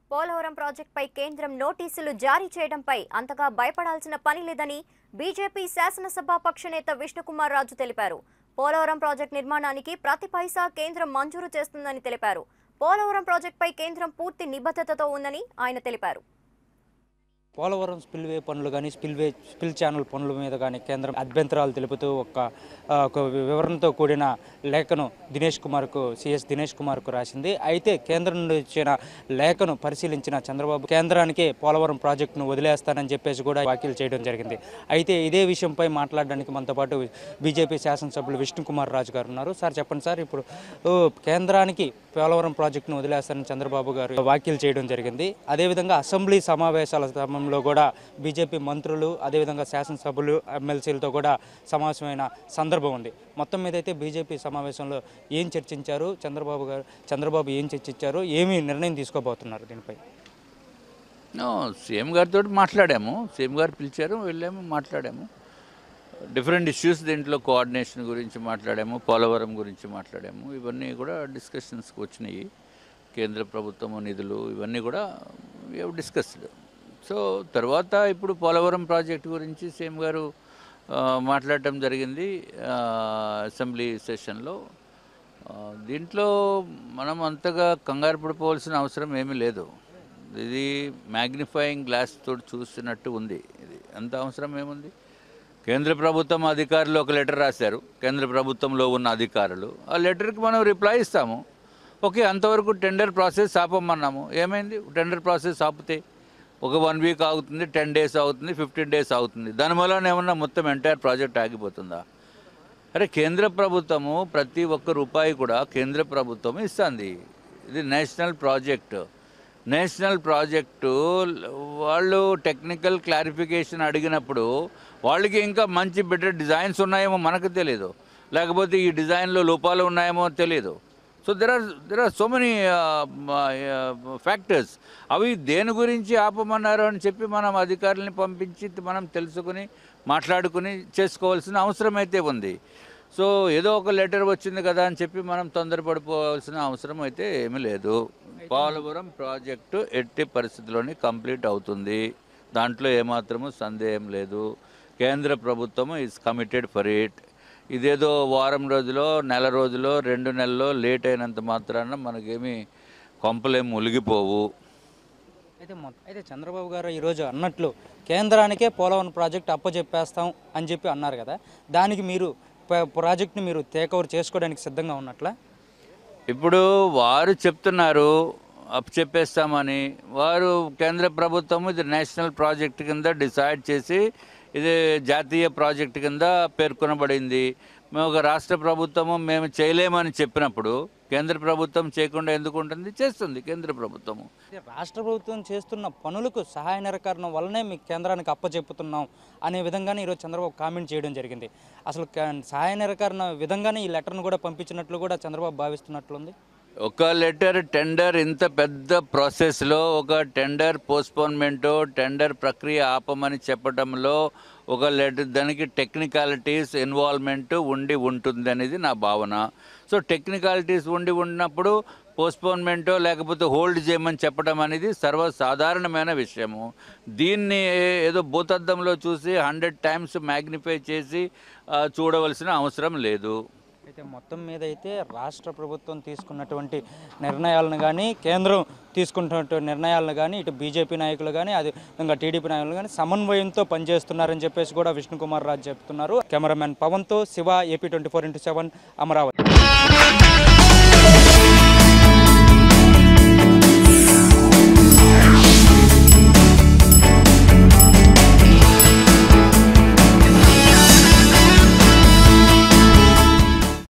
పోలవరం ప్రాజెక్టుపై కేంద్రం నోటీసులు జారీ చేయడంపై అంతగా భయపడాల్సిన పని లేదని బీజేపీ శాసనసభాపక్ష నేత విష్ణుకుమార్ రాజు తెలిపారు పోలవరం ప్రాజెక్టు నిర్మాణానికి ప్రతి పైసా కేంద్రం మంజూరు చేస్తుందని తెలిపారు పోలవరం ప్రాజెక్టుపై కేంద్రం పూర్తి నిబద్ధతతో ఉందని ఆయన తెలిపారు పోలవరం స్పిల్వే పనులు కానీ స్పిల్వే స్పిల్ ఛానల్ పనుల మీద కానీ కేంద్రం అభ్యంతరాలు తెలుపుతూ ఒక ఆ, ఒక వివరణతో కూడిన లేఖను దినేష్ కుమార్కు సిఎస్ దినేష్ కుమార్కు రాసింది అయితే కేంద్రం నుండి వచ్చిన లేఖను పరిశీలించిన చంద్రబాబు కేంద్రానికి పోలవరం ప్రాజెక్టును వదిలేస్తానని చెప్పేసి కూడా వ్యాఖ్యలు చేయడం జరిగింది అయితే ఇదే విషయంపై మాట్లాడడానికి మనతో పాటు బీజేపీ శాసనసభ్యులు విష్ణుకుమార్ రాజు గారు ఉన్నారు సార్ చెప్పండి సార్ ఇప్పుడు ఓ, కేంద్రానికి పోలవరం ప్రాజెక్టును వదిలేస్తానని చంద్రబాబు గారు వ్యాఖ్యలు చేయడం జరిగింది అదేవిధంగా అసెంబ్లీ సమావేశాల సమయంలో కూడా బీజేపీ మంత్రులు అదేవిధంగా శాసనసభ్యులు ఎమ్మెల్సీలతో కూడా సమావేశమైన సందర్భం ఉంది మొత్తం మీద అయితే బీజేపీ సమావేశంలో ఏం చర్చించారు చంద్రబాబు గారు చంద్రబాబు ఏం చర్చించారు ఏమి నిర్ణయం తీసుకోబోతున్నారు దీనిపై నో, సీఎం గారితో మాట్లాడాము సీఎం గారు పిలిచారు వెళ్ళాము మాట్లాడాము డిఫరెంట్ ఇష్యూస్ దీంట్లో కోఆర్డినేషన్ గురించి మాట్లాడాము పోలవరం గురించి మాట్లాడాము ఇవన్నీ కూడా డిస్కషన్స్కి వచ్చినాయి కేంద్ర ప్రభుత్వం నిధులు ఇవన్నీ కూడా వీ హెవ్ డిస్కస్డ్ సో తర్వాత ఇప్పుడు పోలవరం ప్రాజెక్ట్ గురించి సీఎం గారు ఆ, మాట్లాడటం జరిగింది ఆ, అసెంబ్లీ సెషన్లో ఆ, దీంట్లో మనం అంతగా కంగారు పడిపోవాల్సిన అవసరం ఏమీ లేదు ఇది మ్యాగ్నిఫైయింగ్ గ్లాస్ తోటి చూస్తున్నట్టు ఉంది ఇది అంత అవసరం ఏముంది కేంద్ర ప్రభుత్వం అధికారులు ఒక లెటర్ రాశారు కేంద్ర ప్రభుత్వంలో ఉన్న అధికారులు ఆ లెటర్కి మనం రిప్లై ఇస్తాము ఓకే అంతవరకు టెండర్ ప్రాసెస్ ఆపమన్నాము ఏమైంది టెండర్ ప్రాసెస్ ఆపితే ఒక వన్ వీక్ ఆగుతుంది టెన్ డేస్ అవుతుంది ఫిఫ్టీన్ డేస్ అవుతుంది దానివల్ల ఏమన్నా మొత్తం ఎంటైర్ ప్రాజెక్ట్ ఆగిపోతుందా అరే కేంద్ర ప్రభుత్వము ప్రతి ఒక్క రూపాయి కూడా కేంద్ర ప్రభుత్వం ఇస్తుంది ఇది నేషనల్ ప్రాజెక్ట్ నేషనల్ ప్రాజెక్టు వాళ్ళు టెక్నికల్ క్లారిఫికేషన్ అడిగినప్పుడు వాళ్ళకి ఇంకా మంచి బెటర్ డిజైన్స్ ఉన్నాయేమో మనకు తెలియదు లేకపోతే ఈ డిజైన్లో లోపాలు ఉన్నాయేమో తెలియదు so there are there are so many factors అవి దేని గురించి ఆపమన్నారు అని చెప్పి మనం అధికారులని పంపించి మనం తెలుసుకుని మాట్లాడుకుని చేసుకోవాల్సిన అవసరం అయితే ఉంది సో ఏదో ఒక లెటర్ వచ్చింది కదా అని చెప్పి మనం తొందరపడిపోవాల్సిన అవసరం అయితే ఏమీ లేదు పోలవరం ప్రాజెక్టు ఎట్టి పరిస్థితుల్లోని కంప్లీట్ అవుతుంది దాంట్లో ఏమాత్రము సందేహం లేదు కేంద్ర ప్రభుత్వం ఈజ్ కమిటెడ్ ఫర్ ఇట్ ఇదేదో వారం రోజులో నెల రోజులో రెండు నెలల్లో లేట్ అయినంత మాత్రాన మనకేమీ కొంపలేం మునిగిపోవు అయితే మొత్తం అయితే చంద్రబాబు గారు ఈరోజు అన్నట్లు కేంద్రానికే పోలవరం ప్రాజెక్ట్ అప్పచెప్పేస్తాం అని చెప్పి అన్నారు కదా దానికి మీరు ప- ప్రాజెక్ట్ని మీరు టేక్ ఓవర్ చేసుకోవడానికి సిద్ధంగా ఉన్నట్లా ఇప్పుడు వారు చెప్తున్నారు అప్ చెప్పేస్తామని వారు కేంద్ర ప్రభుత్వం ఇది నేషనల్ ప్రాజెక్ట్ కింద డిసైడ్ చేసి ఇది జాతీయ ప్రాజెక్ట్ కింద పేర్కొనబడింది మేము ఒక రాష్ట్ర ప్రభుత్వము మేము చేయలేమని చెప్పినప్పుడు కేంద్ర ప్రభుత్వం చేయకుండా ఎందుకు ఉంటుంది చేస్తుంది కేంద్ర ప్రభుత్వము అయితే రాష్ట్ర ప్రభుత్వం చేస్తున్న పనులకు సహాయ నిరకరణ వల్లనే మీకు కేంద్రానికి అప్పచెప్పుతున్నాం అనే విధంగానే ఈరోజు చంద్రబాబు కామెంట్ చేయడం జరిగింది అసలు క- సహాయ నిరకరణ విధంగానే ఈ లెటర్ను కూడా పంపించినట్లు కూడా చంద్రబాబు భావిస్తున్నట్లుంది ఒక లెటర్ టెండర్ ఇంత పెద్ద ప్రాసెస్లో ఒక టెండర్ పోస్ట్పోన్మెంటో టెండర్ ప్రక్రియ ఆపమని చెప్పడంలో ఒక లెటర్ దానికి టెక్నికాలిటీస్ ఇన్వాల్వ్మెంట్ ఉండి ఉంటుంది అనేది నా భావన సో టెక్నికాలిటీస్ ఉండి ఉన్నప్పుడు పోస్ట్పోన్మెంటో లేకపోతే హోల్డ్ చేయమని చెప్పడం అనేది సర్వసాధారణమైన విషయము దీన్ని ఏదో భూతద్దంలో చూసి హండ్రెడ్ టైమ్స్ మ్యాగ్నిఫై చేసి ఆ, చూడవలసిన అవసరం లేదు అయితే మొత్తం మీద అయితే రాష్ట్ర ప్రభుత్వం తీసుకున్నటువంటి నిర్ణయాలను కానీ కేంద్రం తీసుకుంటున్నటువంటి నిర్ణయాలను కానీ ఇటు బీజేపీ నాయకులు కానీ అదే విధంగా టీడీపీ నాయకులు కానీ సమన్వయంతో పనిచేస్తున్నారని చెప్పేసి కూడా విష్ణుకుమార్ రాజు చెప్తున్నారు కెమెరామెన్ పవన్తో Shiva AP twenty four into seven Amaravati